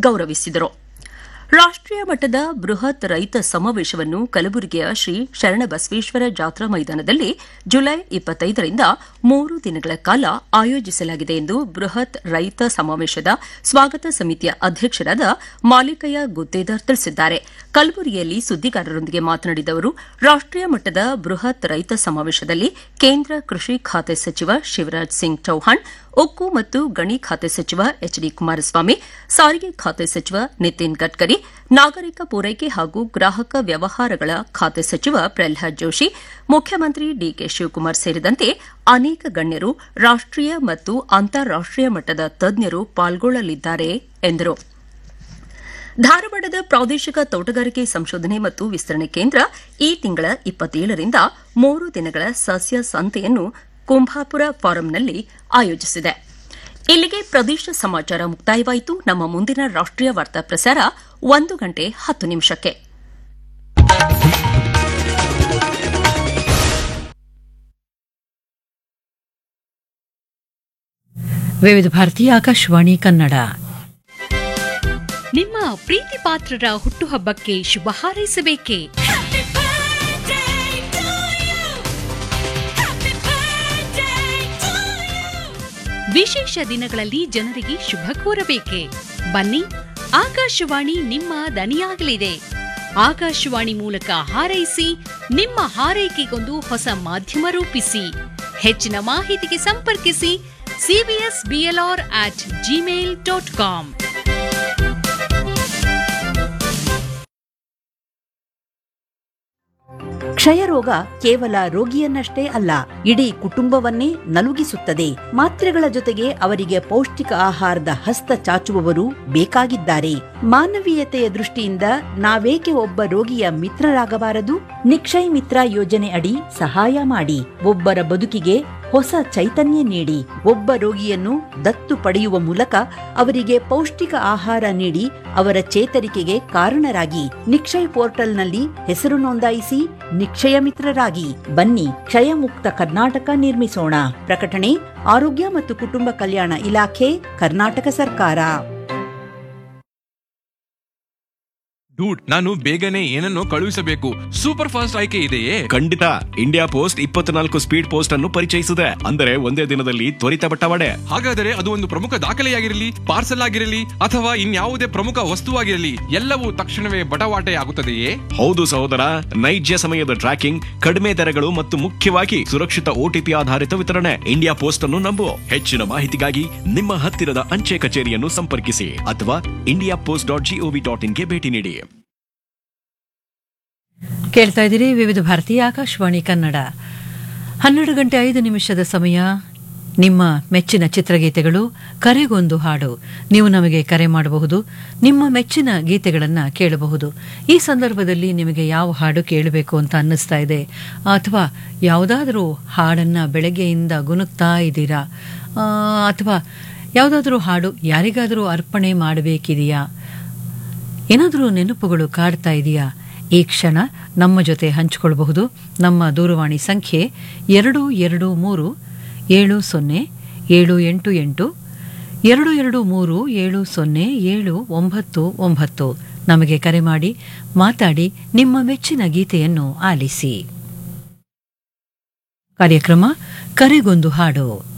ಗೌರವಿಸಿದರು ರಾಷ್ಟೀಯ ಮಟ್ಟದ ಬೃಹತ್ ರೈತ ಸಮಾವೇಶವನ್ನು ಕಲಬುರಗಿಯ ಶ್ರೀ ಶರಣಬಸವೇಶ್ವರ ಜಾತ್ರಾ ಮೈದಾನದಲ್ಲಿ ಜುಲೈ ಇಪ್ಪತ್ತೈದರಿಂದ ಮೂರು ದಿನಗಳ ಕಾಲ ಆಯೋಜಿಸಲಾಗಿದೆ ಎಂದು ಬೃಹತ್ ರೈತ ಸಮಾವೇಶದ ಸ್ವಾಗತ ಸಮಿತಿಯ ಅಧ್ಯಕ್ಷರಾದ ಮಾಲಿಕಯ್ಯ ಗುತ್ತೇದಾರ್ ತಿಳಿಸಿದ್ದಾರೆ ಕಲಬುರಗಿಯಲ್ಲಿ ಸುದ್ದಿಗಾರರೊಂದಿಗೆ ಮಾತನಾಡಿದ ಅವರು ರಾಷ್ಟೀಯ ಮಟ್ಟದ ಬೃಹತ್ ರೈತ ಸಮಾವೇಶದಲ್ಲಿ ಕೇಂದ್ರ ಕೃಷಿ ಖಾತೆ ಸಚಿವ ಶಿವರಾಜ್ ಸಿಂಗ್ ಚೌಹಾಣ್ ಉಕ್ಕು ಮತ್ತು ಗಣಿ ಖಾತೆ ಸಚಿವ ಎಚ್ ಡಿ ಕುಮಾರಸ್ವಾಮಿ ಸಾರಿಗೆ ಖಾತೆ ಸಚಿವ ನಿತಿನ್ ಗಡ್ಕರಿ ನಾಗರಿಕ ಪೂರೈಕೆ ಹಾಗೂ ಗ್ರಾಹಕ ವ್ಯವಹಾರಗಳ ಖಾತೆ ಸಚಿವ ಪ್ರಹ್ಲಾದ್ ಜೋಶಿ ಮುಖ್ಯಮಂತ್ರಿ ಡಿಕೆ ಶಿವಕುಮಾರ್ ಸೇರಿದಂತೆ ಅನೇಕ ಗಣ್ಯರು ರಾಷ್ಟೀಯ ಮತ್ತು ಅಂತಾರಾಷ್ಟೀಯ ಮಟ್ಟದ ತಜ್ಞರು ಪಾಲ್ಗೊಳ್ಳಲಿದ್ದಾರೆ ಎಂದರು ಧಾರವಾಡದ ಪ್ರಾದೇಶಿಕ ತೋಟಗಾರಿಕೆ ಸಂಶೋಧನೆ ಮತ್ತು ವಿಸ್ತರಣೆ ಕೇಂದ್ರ ಈ ತಿಂಗಳ ಇಪ್ಪತ್ತೇಳರಿಂದ ಮೂರು ದಿನಗಳ ಸಸ್ಯ ಸಂತೆಯನ್ನು ಕುಂಭಾಪುರ ಫಾರಂನಲ್ಲಿ ಆಯೋಜಿಸಿದೆ ಇಲ್ಲಿಗೆ ಪ್ರದೇಶ ಸಮಾಚಾರ ಮುಕ್ತಾಯವಾಯಿತು ನಮ್ಮ ಮುಂದಿನ ರಾಷ್ಟೀಯ ವಾರ್ತಾ ಪ್ರಸಾರ ಒಂದು ಗಂಟೆ ಹತ್ತು ನಿಮಿಷಕ್ಕೆ ವಿವಿಧ ಭಾರತಿ ಆಕಾಶವಾಣಿ ಕನ್ನಡ ನಿಮ್ಮ ಪ್ರೀತಿ ಪಾತ್ರರ ಹುಟ್ಟುಹಬ್ಬಕ್ಕೆ ಶುಭ ಹಾರೈಸಬೇಕೆ ವಿಶೇಷ ದಿನಗಳಲ್ಲಿ ಜನರಿಗೆ ಶುಭ ಕೋರಬೇಕೆ ಬನ್ನಿ ಆಕಾಶವಾಣಿ ನಿಮ್ಮ ದನಿಯಾಗಲಿದೆ ಆಕಾಶವಾಣಿ ಮೂಲಕ ಹಾರೈಸಿ ನಿಮ್ಮ ಹಾರೈಕೆಗೊಂದು ಹೊಸ ಮಾಧ್ಯಮ ರೂಪಿಸಿ ಹೆಚ್ಚಿನ ಮಾಹಿತಿಗೆ ಸಂಪರ್ಕಿಸಿ CBS BLR at Gmail dot com ಕ್ಷಯರೋಗ ಕೇವಲ ರೋಗಿಯನ್ನಷ್ಟೇ ಅಲ್ಲ ಇಡೀ ಕುಟುಂಬವನ್ನೇ ನಲುಗಿಸುತ್ತದೆ ಮಾತ್ರೆಗಳ ಜೊತೆಗೆ ಅವರಿಗೆ ಪೌಷ್ಟಿಕ ಆಹಾರದ ಹಸ್ತ ಚಾಚುವವರು ಬೇಕಾಗಿದ್ದಾರೆ ಮಾನವೀಯತೆಯ ದೃಷ್ಟಿಯಿಂದ ನಾವೇಕೆ ಒಬ್ಬ ರೋಗಿಯ ಮಿತ್ರರಾಗಬಾರದು ನಿಕ್ಷಯ್ ಮಿತ್ರ ಯೋಜನೆ ಅಡಿ ಸಹಾಯ ಮಾಡಿ ಒಬ್ಬರ ಬದುಕಿಗೆ ಹೊಸ ಚೈತನ್ಯ ನೀಡಿ ಒಬ್ಬ ರೋಗಿಯನ್ನು ದತ್ತು ಪಡೆಯುವ ಮೂಲಕ ಅವರಿಗೆ ಪೌಷ್ಟಿಕ ಆಹಾರ ನೀಡಿ ಅವರ ಚೇತರಿಕೆಗೆ ಕಾರಣರಾಗಿ ನಿಕ್ಷಯ್ ಪೋರ್ಟಲ್ನಲ್ಲಿ ಹೆಸರು ನೋಂದಾಯಿಸಿ ನಿಕ್ಷಯ ಮಿತ್ರರಾಗಿ ಬನ್ನಿ ಕ್ಷಯಮುಕ್ತ ಕರ್ನಾಟಕ ನಿರ್ಮಿಸೋಣ ಪ್ರಕಟಣೆ ಆರೋಗ್ಯ ಮತ್ತು ಕುಟುಂಬ ಕಲ್ಯಾಣ ಇಲಾಖೆ ಕರ್ನಾಟಕ ಸರ್ಕಾರ ಡೂಡ್ ನಾನು ಬೇಗನೆ ಏನನ್ನೋ ಕಳುಹಿಸಬೇಕು ಸೂಪರ್ ಫಾಸ್ಟ್ ಆಯ್ಕೆ ಇದೆಯೇ ಖಂಡಿತ ಇಂಡಿಯಾ ಪೋಸ್ಟ್ ಇಪ್ಪತ್ನಾಲ್ಕು ಸ್ಪೀಡ್ ಪೋಸ್ಟ್ ಅನ್ನು ಪರಿಚಯಿಸಿದೆ ಅಂದರೆ ಒಂದೇ ದಿನದಲ್ಲಿ ತ್ವರಿತ ಬಟ್ಟವಾಡೆ ಹಾಗಾದರೆ ಅದು ಒಂದು ಪ್ರಮುಖ ದಾಖಲೆಯಾಗಿರಲಿ ಪಾರ್ಸಲ್ ಆಗಿರಲಿ ಅಥವಾ ಇನ್ಯಾವುದೇ ಪ್ರಮುಖ ವಸ್ತುವಾಗಿರಲಿ ಎಲ್ಲವೂ ತಕ್ಷಣವೇ ಬಟವಾಟೆ ಆಗುತ್ತದೆಯೇ ಹೌದು ಸಹೋದರ ನೈಜ ಸಮಯದ ಟ್ರ್ಯಾಕಿಂಗ್ ಕಡಿಮೆ ದರಗಳು ಮತ್ತು ಮುಖ್ಯವಾಗಿ ಸುರಕ್ಷಿತ ಓಟಿಪಿ ಆಧಾರಿತ ವಿತರಣೆ ಇಂಡಿಯಾ ಪೋಸ್ಟ್ ಅನ್ನು ನಂಬು ಹೆಚ್ಚಿನ ಮಾಹಿತಿಗಾಗಿ ನಿಮ್ಮ ಹತ್ತಿರದ ಅಂಚೆ ಕಚೇರಿಯನ್ನು ಸಂಪರ್ಕಿಸಿ ಅಥವಾ India post dot GOV dot ಇನ್ಗೆ ಭೇಟಿ ನೀಡಿ ಕೇಳ್ತಾ ಇದ್ದೀರಿ ವಿವಿಧ ಭಾರತಿ ಆಕಾಶವಾಣಿ ಕನ್ನಡ ಹನ್ನೆರಡು ಗಂಟೆ ಐದು ನಿಮಿಷದ ಸಮಯ ನಿಮ್ಮ ಮೆಚ್ಚಿನ ಚಿತ್ರಗೀತೆಗಳು ಕರೆಗೊಂದು ಹಾಡು ನೀವು ನಮಗೆ ಕರೆ ಮಾಡಬಹುದು ನಿಮ್ಮ ಮೆಚ್ಚಿನ ಗೀತೆಗಳನ್ನು ಕೇಳಬಹುದು ಈ ಸಂದರ್ಭದಲ್ಲಿ ನಿಮಗೆ ಯಾವ ಹಾಡು ಕೇಳಬೇಕು ಅಂತ ಅನ್ನಿಸ್ತಾ ಇದೆ ಅಥವಾ ಯಾವುದಾದ್ರೂ ಹಾಡನ್ನು ಬೆಳಗ್ಗೆಯಿಂದ ಗುನುಕ್ತಾ ಇದ್ದೀರಾ ಆ, ಅಥವಾ ಯಾವುದಾದ್ರೂ ಹಾಡು ಯಾರಿಗಾದರೂ ಅರ್ಪಣೆ ಮಾಡಬೇಕಿದೆಯಾ ಏನಾದರೂ ನೆನಪುಗಳು ಕಾಡ್ತಾ ಇದೆಯಾ ಈ ಕ್ಷಣ ನಮ್ಮ ಜೊತೆ ಹಂಚಿಕೊಳ್ಳಬಹುದು ನಮ್ಮ ದೂರವಾಣಿ ಸಂಖ್ಯೆ ಎರಡು ಎರಡು ಮೂರು ಏಳು ಸೊನ್ನೆ ಏಳು ಎಂಟು ಎಂಟು ಎರಡು ಎರಡು ಮೂರು ಏಳು ಸೊನ್ನೆ ಏಳು ಒಂಬತ್ತು ಒಂಬತ್ತು ನಮಗೆ ಕರೆ ಮಾಡಿ ಮಾತಾಡಿ ನಿಮ್ಮ ಮೆಚ್ಚಿನ ಗೀತೆಯನ್ನು ಆಲಿಸಿ ಕಾರ್ಯಕ್ರಮ ಕರೆಗೊಂದು ಹಾಡು